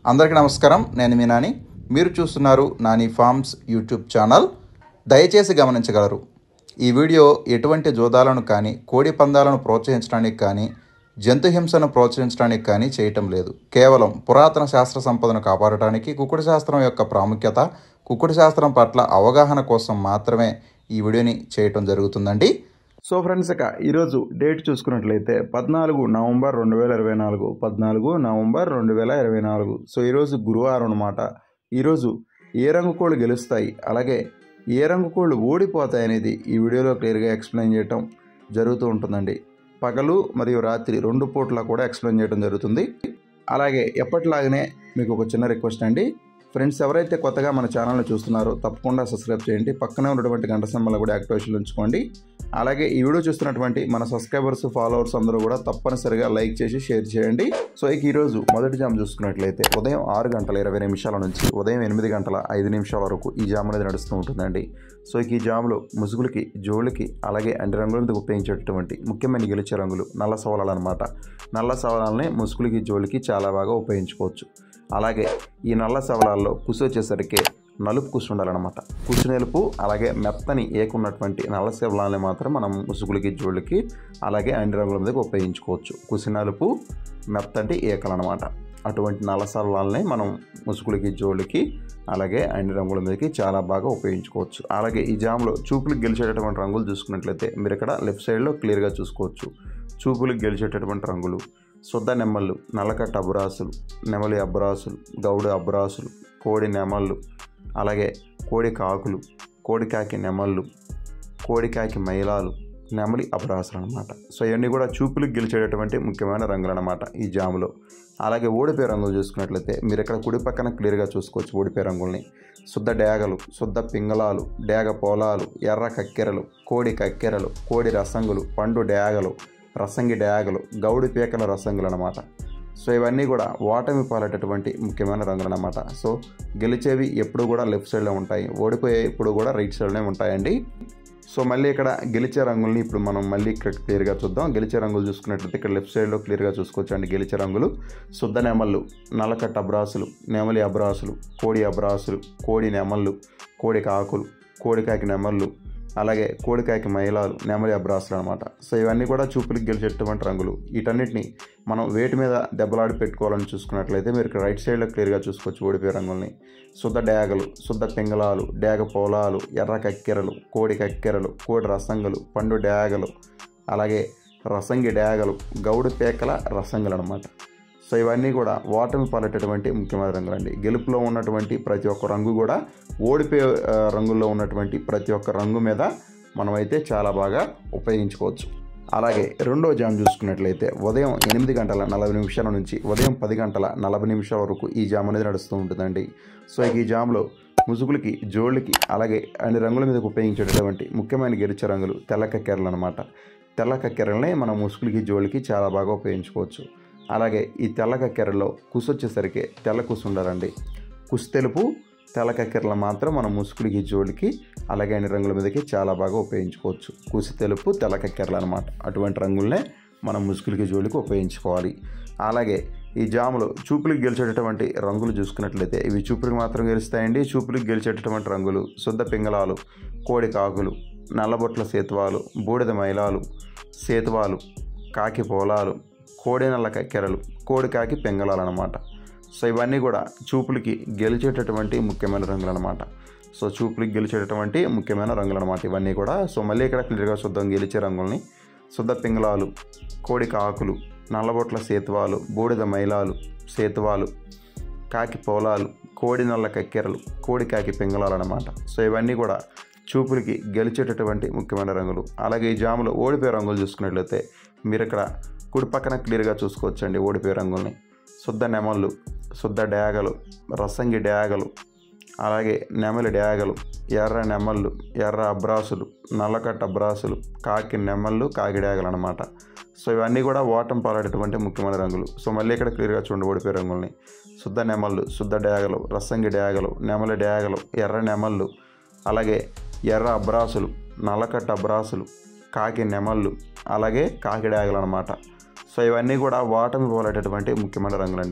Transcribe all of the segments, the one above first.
అందరికీ నమస్కారం నేను మీ నాని మీరు చూస్తున్నారు నాని ఫార్మ్స్ యూట్యూబ్ ఛానల్ దయచేసి గమనించగలరు ఈ వీడియో ఎటువంటి జోదాలను కానీ కోడి పందాలను ప్రోత్సహించడానికి కానీ జంతు హింసను ప్రోత్సహించడానికి కానీ చేయటం లేదు కేవలం పురాతన శాస్త్ర సంపదను కాపాడటానికి కుక్కుడు శాస్త్రం యొక్క ప్రాముఖ్యత కుక్కుడు శాస్త్రం పట్ల అవగాహన కోసం మాత్రమే ఈ వీడియోని చేయటం జరుగుతుందండి సో ఫ్రెండ్స్ ఇక ఈరోజు డేట్ చూసుకున్నట్లయితే పద్నాలుగు నవంబర్ రెండు వేల ఇరవై నాలుగు పద్నాలుగు నవంబర్ రెండు వేల ఇరవై నాలుగు సో ఈరోజు గురువారం అనమాట ఈరోజు ఏ రంగు కోళ్ళు గెలుస్తాయి అలాగే ఏ రంగు కోళ్ళు ఓడిపోతాయి అనేది ఈ వీడియోలో క్లియర్గా ఎక్స్ప్లెయిన్ చేయటం జరుగుతూ ఉంటుందండి పగలు మరియు రాత్రి రెండు పూట్ల కూడా ఎక్స్ప్లెయిన్ చేయడం జరుగుతుంది అలాగే ఎప్పటిలాగానే మీకు ఒక చిన్న రిక్వెస్ట్ అండి ఫ్రెండ్స్ ఎవరైతే కొత్తగా మన ఛానల్ని చూస్తున్నారో తప్పకుండా సబ్స్క్రైబ్ చేయండి పక్కనే ఉన్నటువంటి గంట సింబల్ కూడా యాక్టివేషన్ ఉంచుకోండి అలాగే ఈ వీడియో చూస్తున్నటువంటి మన సబ్స్క్రైబర్స్ ఫాలోవర్స్ అందరూ కూడా తప్పనిసరిగా లైక్ చేసి షేర్ చేయండి సో ఇక ఈరోజు మొదటి జామ్ చూసుకున్నట్లయితే ఉదయం ఆరు గంటల ఇరవై నిమిషాల నుంచి ఉదయం ఎనిమిది గంటల ఐదు నిమిషాల వరకు ఈ జామ్ అనేది నడుస్తూ ఉంటుందండి సో ఇక ఈ జామ్లో ముసుగులకి జోళ్ళకి అలాగే అన్ని రంగులకు ఉపయోగించేటటువంటి ముఖ్యమైన గెలిచే రంగులు నల్ల సవాలాలు అనమాట నల్ల సవాలాలని ముసుగులకి జోళ్ళకి చాలా బాగా ఉపయోగించుకోవచ్చు అలాగే ఈ నల్ల సవలాల్లో కుసు వచ్చేసరికి నలుపు కుసు ఉండాలన్నమాట కుసు నలుపు అలాగే మెత్తని ఏకున్నటువంటి నల్ల సవలాలని మాత్రం మనం ముసుగులకి జోళ్ళకి అలాగే అన్ని రంగుల మీదకి ఉపయోగించుకోవచ్చు కుసి నలుపు మెత్తటి ఏకలు అనమాట అటువంటి నల్ల సవలాలని మనం ముసుగులకి జోళ్ళకి అలాగే అన్ని రంగుల మీదకి చాలా బాగా ఉపయోగించుకోవచ్చు అలాగే ఈ జామ్లో చూపులకు గెలిచేటటువంటి రంగులు చూసుకున్నట్లయితే మీరు ఇక్కడ లెఫ్ట్ సైడ్లో క్లియర్గా చూసుకోవచ్చు చూపులకు గెలిచేటటువంటి రంగులు శుద్ధ నెమ్మళ్ళు నల్లకట్ట అబ్బరాసులు నెమలి అబ్బరాసులు గౌడు అబ్బరాసులు కోడి నెమళ్ళు అలాగే కోడి కాకులు కోడికాకి నెమళ్ళు కోడికాకి మైలాలు నెమలి అపరాసులు అనమాట సో ఇవన్నీ కూడా చూపులకు గెలిచేటటువంటి ముఖ్యమైన రంగులు అనమాట ఈ జాములో అలాగే ఓడిపోయే రంగులు చూసుకున్నట్లయితే మీరు ఇక్కడ కుడి పక్కన క్లియర్గా చూసుకోవచ్చు ఓడిపోయే రంగుల్ని శుద్ధ డేగలు శుద్ధ పింగళాలు డేగ పోలాలు ఎర్ర కక్కెరలు కోడి కక్కెరలు కోడి రసంగులు పండు డేగలు రసంగి డేగలు గౌడి పీకల రసంగులు అనమాట సో ఇవన్నీ కూడా ఓటమి పాలేటటువంటి ముఖ్యమైన రంగులు అనమాట సో గెలిచేవి ఎప్పుడు కూడా లెఫ్ట్ సైడ్లో ఉంటాయి ఓడిపోయే ఇప్పుడు కూడా రైట్ సైడ్లోనే ఉంటాయండి సో మళ్ళీ ఇక్కడ గెలిచే రంగుల్ని ఇప్పుడు మనం మళ్ళీ ఇక్కడ క్లియర్గా చూద్దాం గెలిచే రంగులు చూసుకున్నట్లయితే ఇక్కడ లెఫ్ట్ సైడ్లో క్లియర్గా చూసుకోవచ్చు అండి గెలిచే రంగులు శుద్ధ నెమళ్ళు నల్లకట్ట అబ్రాసులు నెమలి అబ్రాసులు కోడి అబ్రాసులు కోడి నెమళ్ళు కోడి కాకులు కోడికాకి నెమళ్ళు అలాగే కోడికాయకి మైలాలు నెమలి అబ్రాసులు అనమాట సో ఇవన్నీ కూడా చూపులకు గెలిచేటువంటి రంగులు వీటన్నిటిని మనం వేటి మీద దెబ్బలాడి పెట్టుకోవాలని చూసుకున్నట్లయితే మీరు ఇక్కడ రైట్ సైడ్లో క్లియర్గా చూసుకోవచ్చు ఓడిపోయే రంగుల్ని శుద్ధ డేగలు శుద్ధ పింగళాలు డేగ పోలాలు ఎర్ర కక్కెరలు కోడి కక్కెరలు కోడి రసంగులు పండు డేగలు అలాగే రసంగి డేగలు గౌడు పేకల రసంగులు అనమాట సో ఇవన్నీ కూడా ఓటమి పాలేటటువంటి ముఖ్యమైన రంగులు అండి గెలుపులో ఉన్నటువంటి ప్రతి ఒక్క రంగు కూడా ఓడిపోయే ఆ, రంగుల్లో ఉన్నటువంటి ప్రతి ఒక్క రంగు మీద మనమైతే చాలా బాగా ఉపయోగించుకోవచ్చు అలాగే రెండో జామ్ చూసుకున్నట్లయితే ఉదయం ఎనిమిది గంటల నలభై నిమిషాల నుంచి ఉదయం పది గంటల నలభై నిమిషాల వరకు ఈ జామ్ అనేది నడుస్తూ ఉంటుందండి సో ఇక ఈ జామ్లో ముసుగులకి జోళ్ళకి అలాగే అన్ని రంగుల మీద ఉపయోగించేటటువంటి ముఖ్యమైన గెలిచే రంగులు తెల్ల కక్కెరలు అనమాట తెల్ల కక్కెరల్ని మనం ముసుగులకి జోళ్ళకి చాలా బాగా ఉపయోగించుకోవచ్చు అలాగే ఈ తెల్ల కక్కెరలో కుసు వచ్చేసరికి తెల్ల కుసు ఉండాలండి కుసు తెలుపు తెల్ల కక్కెరలు మాత్రం మనం ముసుగులకి జోలికి అలాగే అన్ని రంగుల మీదకి చాలా బాగా ఉపయోగించుకోవచ్చు కుసి తెలుపు తెల్ల కక్కెరలు అనమాట అటువంటి రంగులనే మనం ముసుగులకి జోలికి ఉపయోగించుకోవాలి అలాగే ఈ జాములో చూపులకు గెలిచేటటువంటి రంగులు చూసుకున్నట్లయితే ఇవి చూపులకు మాత్రం గెలుస్తాయండి చూపులకు గెలిచేటటువంటి రంగులు శుద్ధ పింగళాలు కోడి కాకులు నల్లబొట్ల సేతువాలు బూడిద మైలాలు సేతువాలు కాకి పోలాలు కోడి నల్ల కక్కెరలు కోడి కాకి పెంగళాలు అనమాట సో ఇవన్నీ కూడా చూపులకి గెలిచేటటువంటి ముఖ్యమైన రంగులు అనమాట సో చూపులకి గెలిచేటటువంటి ముఖ్యమైన రంగులు అనమాట ఇవన్నీ కూడా సో మళ్ళీ ఇక్కడ క్లియర్గా చూద్దాం గెలిచే రంగుల్ని శుద్ధ పింగళాలు కోడి కాకులు నల్లబొట్ల సేతువాలు బూడిద మైలాలు సేతువాలు కాకి పోలాలు కోడి నల్ల కక్కెరలు కోడి కాకి పింగళాలు అనమాట సో ఇవన్నీ కూడా చూపులకి గెలిచేటటువంటి ముఖ్యమైన రంగులు అలాగే ఈ జాములో ఓడిపోయే రంగులు చూసుకున్నట్లయితే మీరు ఇక్కడ కుడి పక్కన క్లియర్గా చూసుకోవచ్చండి ఓడిపోయే రంగుల్ని శుద్ధ నెమళ్ళు శుద్ధ డేగలు రసంగి డేగలు అలాగే నెమలి డేగలు ఎర్ర నెమళ్ళు ఎర్ర అబ్రాసులు నల్లకట్ట అబ్రాసులు కాకి నెమళ్ళు కాకి డేగలు అనమాట సో ఇవన్నీ కూడా ఓటం పాలేటటువంటి ముఖ్యమైన రంగులు సో మళ్ళీ ఇక్కడ క్లియర్గా చూడండి ఓడిపోయే రంగుల్ని శుద్ధ నెమళ్ళు శుద్ధ డేగలు రసంగి డేగలు నెమలి డేగలు ఎర్ర నెమళ్ళు అలాగే ఎర్ర అబ్రాసులు నల్లకట్ట అబ్రాసులు కాకి నెమళ్ళు అలాగే కాకి డేగలు అనమాట సో ఇవన్నీ కూడా వాటమి పోలేటటువంటి ముఖ్యమైన రంగులండి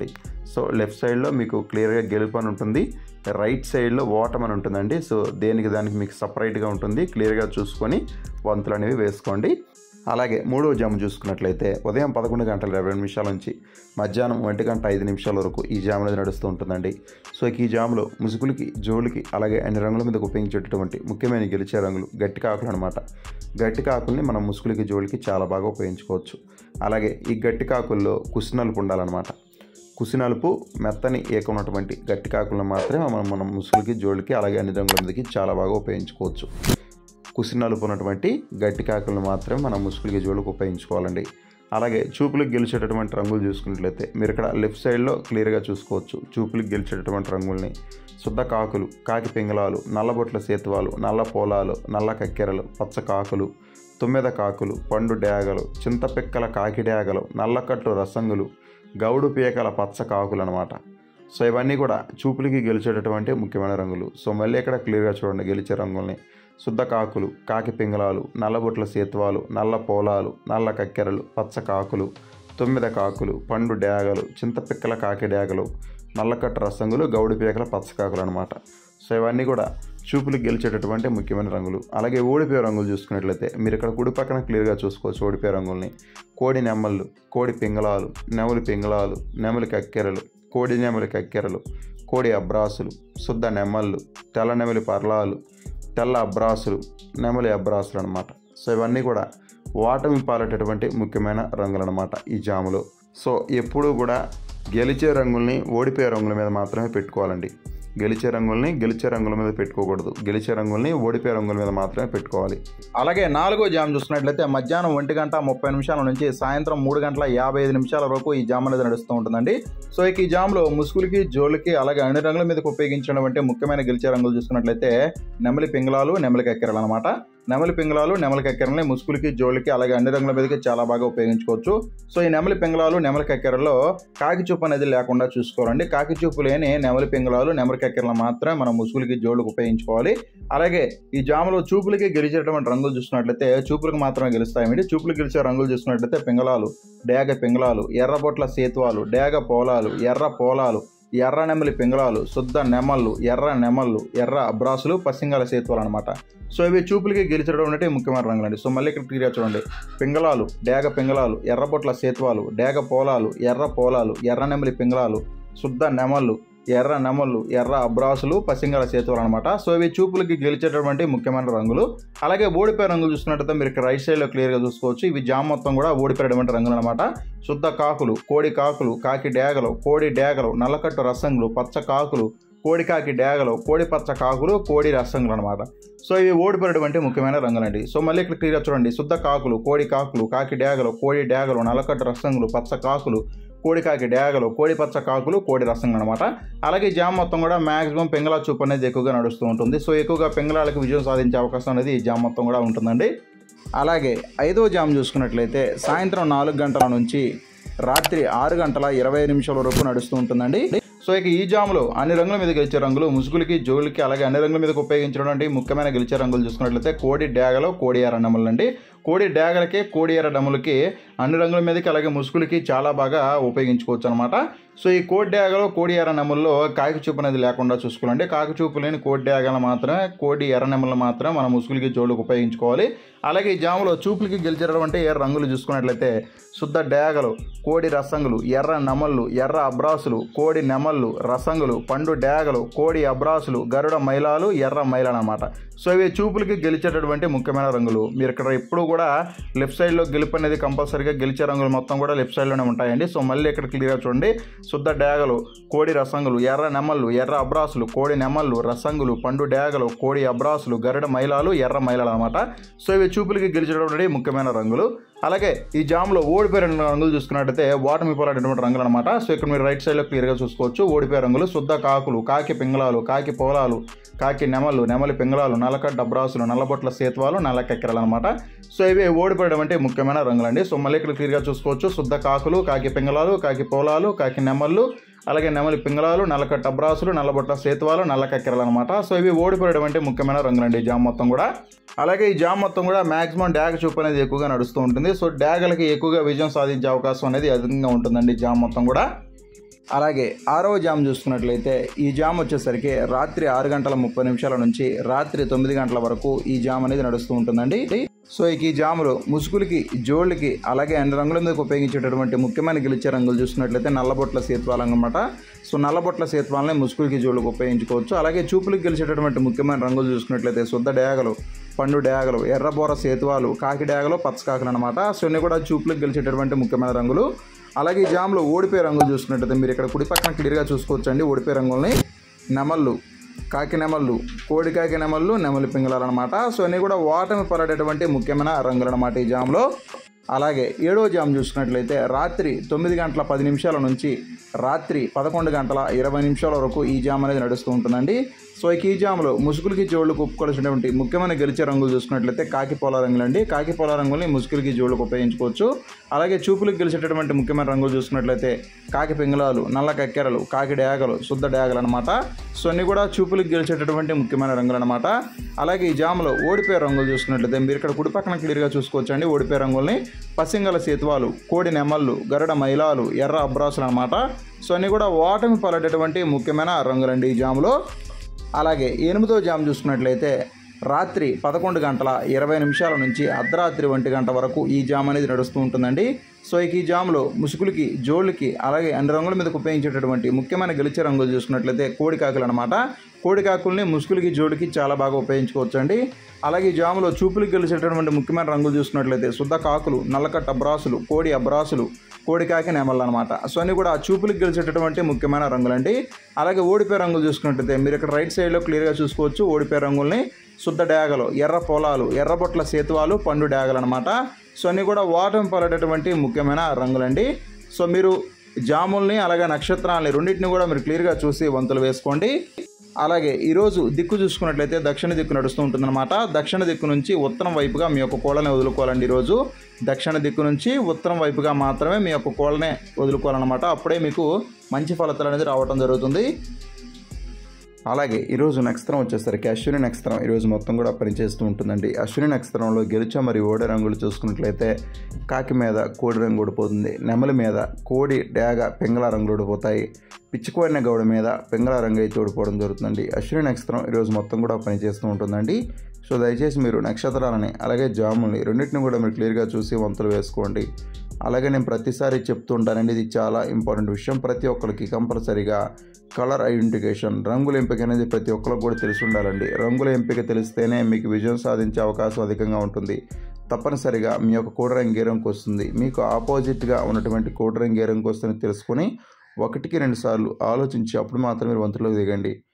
సో లెఫ్ట్ సైడ్లో మీకు క్లియర్గా గెలుపు అని ఉంటుంది రైట్ సైడ్లో ఓటం అని ఉంటుందండి సో దేనికి దానికి మీకు సపరేట్గా ఉంటుంది క్లియర్గా చూసుకొని వంతులు అనేవి వేసుకోండి అలాగే మూడవ జాము చూసుకున్నట్లయితే ఉదయం పదకొండు గంటల ఇరవై నిమిషాల నుంచి మధ్యాహ్నం ఒంటి గంట ఐదు నిమిషాల వరకు ఈ జాము అనేది నడుస్తూ ఉంటుందండి సో ఈ జాములో ముసుగులకి జోలికి అలాగే అన్ని రంగుల మీద ఉపయోగించేటటువంటి ముఖ్యమైన గెలిచే రంగులు గట్టి కాకులు అనమాట గట్టి కాకుల్ని మనం ముసుగులకి జోలికి చాలా బాగా ఉపయోగించుకోవచ్చు అలాగే ఈ గట్టి కాకుల్లో కుసినలుపు ఉండాలన్నమాట కుసినలుపు మెత్తని ఏక ఉన్నటువంటి గట్టి కాకులను మాత్రమే మనం మనం ముసుగులకి జోలికి అలాగే అన్ని రంగుల మీదకి చాలా బాగా ఉపయోగించుకోవచ్చు కుసినలుపు ఉన్నటువంటి గట్టి కాకులను మాత్రమే మనం ముసుగులకి జోలికి ఉపయోగించుకోవాలండి అలాగే చూపులకు గెలిచేటటువంటి రంగులు చూసుకున్నట్లయితే మీరు ఇక్కడ లెఫ్ట్ సైడ్లో క్లియర్గా చూసుకోవచ్చు చూపులకు గెలిచేటటువంటి రంగుల్ని శుద్ధ కాకులు కాకి పింగళాలు నల్లబొట్ల సేతువాలు నల్ల పోలాలు నల్ల కక్కెరలు పచ్చ కాకులు తుమ్మెద కాకులు పండు డేగలు చింతపిక్కల కాకి డేగలు నల్లకట్టు రసంగులు గౌడు పీకల పచ్చ కాకులు అనమాట సో ఇవన్నీ కూడా చూపులకి గెలిచేటటువంటి ముఖ్యమైన రంగులు సో మళ్ళీ ఇక్కడ క్లియర్గా చూడండి గెలిచే రంగుల్ని శుద్ధ కాకులు కాకి పింగళాలు నల్లబొట్ల సేతువాలు నల్ల పోలాలు నల్ల కక్కెరలు పచ్చ కాకులు తొమ్మిద కాకులు పండు డేగలు చింతపిక్కల కాకి డేగలు నల్లకట్టు రసంగులు గౌడి పీకల పచ్చ కాకులు అనమాట సో ఇవన్నీ కూడా చూపులకు గెలిచేటటువంటి ముఖ్యమైన రంగులు అలాగే ఓడిపోయే రంగులు చూసుకున్నట్లయితే మీరు ఇక్కడ కుడి పక్కన క్లియర్గా చూసుకోవచ్చు ఓడిపోయే రంగుల్ని కోడి నెమ్మళ్ళు కోడి పింగళాలు నెమలి పింగళాలు నెమలి కక్కెరలు కోడి నెమలి కక్కెరలు కోడి అబ్రాసులు శుద్ధ నెమ్మళ్ళు తెల్ల నెమలి పర్లాలు తెల్ల అబ్రాసులు నెమలి అబ్రాసులు అనమాట సో ఇవన్నీ కూడా వాటమి పాలేటటువంటి ముఖ్యమైన రంగులు అనమాట ఈ జాములో సో ఎప్పుడూ కూడా గెలిచే రంగుల్ని ఓడిపోయే రంగుల మీద మాత్రమే పెట్టుకోవాలండి గెలిచే రంగుల్ని గెలిచే రంగుల మీద పెట్టుకోకూడదు గెలిచే రంగుల్ని ఓడిపోయే రంగుల మీద మాత్రమే పెట్టుకోవాలి అలాగే నాలుగో జామ్ చూసినట్లయితే మధ్యాహ్నం ఒంటి గంట ముప్పై నిమిషాల నుంచి సాయంత్రం మూడు గంటల యాభై ఐదు నిమిషాల వరకు ఈ జామ్ అనేది నడుస్తూ ఉంటుందండి సో ఇక ఈ జామ్లో ముసుగులకి జోళ్ళకి అలాగే అన్ని రంగుల మీదకి ఉపయోగించినటువంటి ముఖ్యమైన గెలిచే రంగులు చూసుకున్నట్లయితే నెమలి పింగళాలు నెమలి కక్కెరలు అనమాట నెమలి పింగళాలు నెమలి కక్కెరల్ని ముసుగులకి జోళ్ళకి అలాగే అన్ని రంగుల మీదకి చాలా బాగా ఉపయోగించుకోవచ్చు సో ఈ నెమలి పింగళాలు నెమలి కక్కెరలో కాకి చూపు అనేది లేకుండా చూసుకోవాలండి కాకి చూపు లేని నెమలి పింగళాలు నెమలి కక్కెరలు మాత్రమే మనం ముసుగులకి జోళ్ళకి ఉపయోగించుకోవాలి అలాగే ఈ జాములో చూపులకి గెలిచేటటువంటి రంగులు చూసుకున్నట్లయితే చూపులకు మాత్రమే గెలుస్తాయి చూపులకు గెలిచే రంగులు చూసుకున్నట్లయితే పింగళాలు డేగ పింగళాలు ఎర్రబొట్ల సేతువాలు డేగ పోలాలు ఎర్ర పోలాలు ఎర్ర నెమలి పింగళాలు శుద్ధ నెమళ్ళు ఎర్ర నెమళ్ళు ఎర్ర అబ్రాసులు పసింగల సేతువాలు అనమాట సో ఇవి చూపులకి గెలిచేటటువంటి ముఖ్యమైన రంగులు అండి సో మళ్ళీ ఇక్కడ క్లియర్ చూడండి పింగళాలు డేగ పింగళాలు ఎర్రబొట్ల సేతువాలు డేగ పోలాలు ఎర్ర పోలాలు ఎర్ర నెమలి పింగళాలు శుద్ధ నెమళ్ళు ఎర్ర నెమళ్ళు ఎర్ర అబ్రాసులు పసింగల సేతువులు అనమాట సో ఇవి చూపులకి గెలిచేటటువంటి ముఖ్యమైన రంగులు అలాగే ఓడిపోయే రంగులు చూసుకున్నట్టయితే మీరు ఇక్కడ రైట్ సైడ్లో క్లియర్గా చూసుకోవచ్చు ఇవి జామ్ మొత్తం కూడా ఓడిపోయేటువంటి రంగులు అనమాట శుద్ధ కాకులు కోడి కాకులు కాకి డేగలు కోడి డేగలు నల్లకట్టు రసంగులు పచ్చ కాకులు కోడి కాకి డేగలు కోడి పచ్చ కాకులు కోడి రసంగులు అనమాట సో ఇవి ఓడిపోయేటువంటి ముఖ్యమైన రంగులండి సో మళ్ళీ ఇక్కడ క్లియర్గా చూడండి శుద్ధ కాకులు కోడి కాకులు కాకి డేగలు కోడి డేగలు నల్లకట్టు రసంగులు పచ్చ కాకులు కోడి కాకి డేగలు కోడి పచ్చ కాకులు కోడి రసం అనమాట అలాగే ఈ జామ్ మొత్తం కూడా మాక్సిమం పింగళ చూపు అనేది ఎక్కువగా నడుస్తూ ఉంటుంది సో ఎక్కువగా పింగళాలకు విజయం సాధించే అవకాశం అనేది ఈ జామ్ మొత్తం కూడా ఉంటుందండి అలాగే ఐదో జామ్ చూసుకున్నట్లయితే సాయంత్రం నాలుగు గంటల నుంచి రాత్రి ఆరు గంటల ఇరవై నిమిషాల వరకు నడుస్తూ ఉంటుందండి సో ఇక ఈ జాములో అన్ని రంగుల మీద గెలిచే రంగులు ముసుగులకి జోళ్ళకి అలాగే అన్ని రంగుల మీద ఉపయోగించినటువంటి ముఖ్యమైన గెలిచే రంగులు చూసుకున్నట్లయితే కోడి డ్యాగలో కోడి ఎర్ర నెమలు అండి కోడి డ్యాగలకి కోడి ఎర్ర డమ్ములకి అన్ని రంగుల మీదకి అలాగే ముసుగులకి చాలా బాగా ఉపయోగించుకోవచ్చు అనమాట సో ఈ కోడి డ్యాగలో కోడి ఎర్ర నెమల్లో కాకి చూపు అనేది లేకుండా చూసుకోవాలంటే కాకి చూపు లేని కోడి డ్యాగలు మాత్రమే కోడి ఎర్ర నెమలు మాత్రమే మన ముసుగులకి జోళ్ళకి ఉపయోగించుకోవాలి అలాగే ఈ జాములో చూపులకి గెలిచేటటువంటి ఎర్ర రంగులు చూసుకున్నట్లయితే శుద్ధ డ్యాగలు కోడి రసంగులు ఎర్ర నెమళ్ళు ఎర్ర అబ్రాసులు కోడి నెమళ్ళు రసంగులు పండు డ్యాగలు కోడి అబ్రాసులు గరుడ మైలాలు ఎర్ర మైలాలు అనమాట సో ఇవి చూపులకి గెలిచేటటువంటి ముఖ్యమైన రంగులు మీరు ఇక్కడ ఎప్పుడు కూడా లెఫ్ట్ సైడ్లో గెలుపు అనేది కంపల్సరీగా గెలిచే రంగులు మొత్తం కూడా లెఫ్ట్ సైడ్లోనే ఉంటాయండి సో మళ్ళీ ఇక్కడ క్లియర్గా చూడండి శుద్ధ డ్యాగలు కోడి రసంగులు ఎర్ర నెమళ్ళు ఎర్ర అబ్రాసులు కోడి నెమళ్ళు రసంగులు పండు డ్యాగలు కోడి అబ్రాసులు గరుడ మైలాలు ఎర్ర మైలాలు అనమాట సో ఇవి చూపులకి గెలిచేటటువంటి ముఖ్యమైన రంగులు అలాగే ఈ జామ్లో ఓడిపోయే రెండు రంగులు చూసుకున్నట్టయితే వాటమి పోలాడేటువంటి రంగులు అనమాట సో ఇక్కడ మీరు రైట్ సైడ్లో క్లియర్గా చూసుకోవచ్చు ఓడిపోయే రంగులు శుద్ధ కాకులు కాకి పింగళాలు కాకి పోలాలు కాకి నెమలు నెమలి పింగళాలు నల్లకడ్డ అబ్రాసులు నల్లబొట్ల సేత్వాలు నల్ల కెక్కరలు అనమాట సో ఇవి ఓడిపోయడం అంటే ముఖ్యమైన రంగులండి సో మళ్ళీ ఇక్కడ క్లియర్గా చూసుకోవచ్చు శుద్ధ కాకులు కాకి పింగళాలు కాకి పోలాలు కాకి నెమళ్ళు అలాగే నెమలి పింగళాలు నల్లకట్ట అబ్రాసులు నల్లబొట్ల సేతువాలు నల్ల కక్కెరలు అనమాట సో ఇవి ఓడిపోయడం అంటే ముఖ్యమైన రంగులండి ఈ జామ్ మొత్తం కూడా అలాగే ఈ జామ్ మొత్తం కూడా మాక్సిమం డ్యాగ్ చూపు అనేది ఎక్కువగా నడుస్తూ ఉంటుంది సో డ్యాగలకి ఎక్కువగా విజయం సాధించే అవకాశం అనేది అధికంగా ఉంటుందండి ఈ జామ్ మొత్తం కూడా అలాగే ఆరవ జామ్ చూసుకున్నట్లయితే ఈ జామ్ వచ్చేసరికి రాత్రి ఆరు గంటల ముప్పై నిమిషాల నుంచి రాత్రి తొమ్మిది గంటల వరకు ఈ జామ్ అనేది నడుస్తూ ఉంటుందండి సో ఇక ఈ జాములు ముసుగులకి జోళ్ళకి అలాగే అన్ని రంగుల మీదకి ఉపయోగించేటటువంటి ముఖ్యమైన గెలిచే రంగులు చూసుకున్నట్లయితే నల్లబొట్ల సేత్వాలు అనమాట సో నల్లబొట్ల సేత్వాలని ముసుగులకి జోళ్ళకి ఉపయోగించుకోవచ్చు అలాగే చూపులకు గెలిచేటటువంటి ముఖ్యమైన రంగులు చూసుకున్నట్లయితే శుద్ధ డేగలు పండు డేగలు ఎర్రబోర సేతువాలు కాకి డేగలు పచ్చకాకులు అనమాట సో ఇన్ని కూడా చూపులకు గెలిచేటటువంటి ముఖ్యమైన రంగులు అలాగే ఈ జామ్లో ఓడిపోయే రంగులు చూసుకున్నట్లయితే మీరు ఇక్కడ కుడి పక్కన క్లియర్గా చూసుకోవచ్చండి ఓడిపోయే రంగుల్ని నెమళ్ళు కాకి నెమళ్ళు కోడి కాకి నెమళ్ళు నెమలి పింగళాలు అనమాట సో అన్నీ కూడా ఓటమి పడేటువంటి ముఖ్యమైన రంగులు అనమాట ఈ జామ్లో అలాగే ఏడో జామ్ చూసుకున్నట్లయితే రాత్రి తొమ్మిది గంటల పది నిమిషాల నుంచి రాత్రి పదకొండు గంటల ఇరవై నిమిషాల వరకు ఈ జామ్ అనేది నడుస్తూ ఉంటుందండి సో ఇక ఈ జామ్లో ముసుగులకి జోళ్ళకు ఒప్పుకోవాల్సినటువంటి ముఖ్యమైన గెలిచే రంగులు చూసుకున్నట్లయితే కాకి పోల రంగులండి కాకి పోల రంగుల్ని ముసుగులకి జోళ్ళకు ఉపయోగించుకోవచ్చు అలాగే చూపులకు గెలిచేటటువంటి ముఖ్యమైన రంగులు చూసుకున్నట్లయితే కాకి పింగళాలు నల్ల కక్కెరలు కాకి డేగలు శుద్ధ డేగలు అనమాట సో అన్ని కూడా చూపులకు గెలిచేటటువంటి ముఖ్యమైన రంగులు అనమాట అలాగే ఈ జామ్లో ఓడిపోయే రంగులు చూసుకున్నట్లయితే మీరు ఇక్కడ కుడి పక్కన క్లియర్గా చూసుకోవచ్చండి ఓడిపోయే రంగుల్ని పసింగల సేతువాలు కోడి నెమళ్ళు గరుడ మైలాలు ఎర్ర అబ్రాసులు అనమాట సో అన్ని కూడా ఓటమి పడేటటువంటి ముఖ్యమైన రంగులండి ఈ జామ్లో అలాగే ఎనిమిదో జామ్ చూసుకున్నట్లయితే రాత్రి పదకొండు గంటల ఇరవై నిమిషాల నుంచి అర్ధరాత్రి ఒంటి గంట వరకు ఈ జామ్ అనేది నడుస్తూ ఉంటుందండి సో ఇక ఈ జామ్లో ముసుగులకి జోళ్ళకి అలాగే అన్ని రంగుల మీదకు ఉపయోగించేటటువంటి ముఖ్యమైన గెలిచే రంగులు చూసుకున్నట్లయితే కోడికాకులు అనమాట కోడికాకుల్ని ముసుగులకి జోడికి చాలా బాగా ఉపయోగించుకోవచ్చండి అలాగే ఈ జాములో చూపులకు గెలిచేటటువంటి ముఖ్యమైన రంగులు చూసుకున్నట్లయితే శుద్ధ కాకులు నల్లకట్ట అబ్రాసులు కోడి అబ్రాసులు కోడికాకి నెమళ్ళు అనమాట సో అన్ని కూడా ఆ చూపులకు గెలిచేటటువంటి ముఖ్యమైన రంగులండి అలాగే ఓడిపోయే రంగులు చూసుకున్నట్లయితే మీరు ఇక్కడ రైట్ సైడ్లో క్లియర్గా చూసుకోవచ్చు ఓడిపోయే రంగుల్ని శుద్ధ డేగలు ఎర్ర పొలాలు ఎర్రబొట్ల సేతువాలు పండు డేగలు అనమాట సో అన్ని కూడా ఓటమి పడేటటువంటి ముఖ్యమైన రంగులండి సో మీరు జాముల్ని అలాగే నక్షత్రాలని రెండింటిని కూడా మీరు క్లియర్గా చూసి వంతులు వేసుకోండి అలాగే ఈరోజు దిక్కు చూసుకున్నట్లయితే దక్షిణ దిక్కు నడుస్తూ ఉంటుందన్నమాట దక్షిణ దిక్కు నుంచి ఉత్తరం వైపుగా మీ యొక్క కోళ్ళని వదులుకోవాలండి ఈరోజు దక్షిణ దిక్కు నుంచి ఉత్తరం వైపుగా మాత్రమే మీ యొక్క కోళ్ళనే వదులుకోవాలన్నమాట అప్పుడే మీకు మంచి ఫలితాలు అనేది రావడం జరుగుతుంది అలాగే ఈరోజు నక్షత్రం వచ్చేసరికి అశ్విని నక్షత్రం ఈరోజు మొత్తం కూడా పనిచేస్తూ ఉంటుందండి అశ్విని నక్షత్రంలో గెలుచ మరియు ఓడే రంగులు చూసుకున్నట్లయితే కాకి మీద కోడి రంగు ఓడిపోతుంది నెమలి మీద కోడి డేగ పింగళ రంగులు ఓడిపోతాయి పిచ్చికోడిన గౌడ మీద పింగళ రంగు అయితే ఓడిపోవడం జరుగుతుందండి అశ్విని నక్షత్రం ఈరోజు మొత్తం కూడా పనిచేస్తూ ఉంటుందండి సో దయచేసి మీరు నక్షత్రాలని అలాగే జాముల్ని రెండింటిని కూడా మీరు క్లియర్గా చూసి వంతులు వేసుకోండి అలాగే నేను ప్రతిసారి చెప్తూ ఉంటానండి ఇది చాలా ఇంపార్టెంట్ విషయం ప్రతి ఒక్కరికి కంపల్సరీగా కలర్ ఐడెంటిఫికేషన్ రంగుల ఎంపిక అనేది ప్రతి ఒక్కరికి కూడా తెలిసి ఉండాలండి రంగుల ఎంపిక తెలిస్తేనే మీకు విజయం సాధించే అవకాశం అధికంగా ఉంటుంది తప్పనిసరిగా మీ యొక్క కోడి రంగు ఏ రంగుకి వస్తుంది మీకు ఆపోజిట్గా ఉన్నటువంటి కోడి రంగు ఏ రంగుకి వస్తుందని తెలుసుకొని ఒకటికి రెండు సార్లు ఆలోచించి అప్పుడు మాత్రం మీరు వంతులోకి దిగండి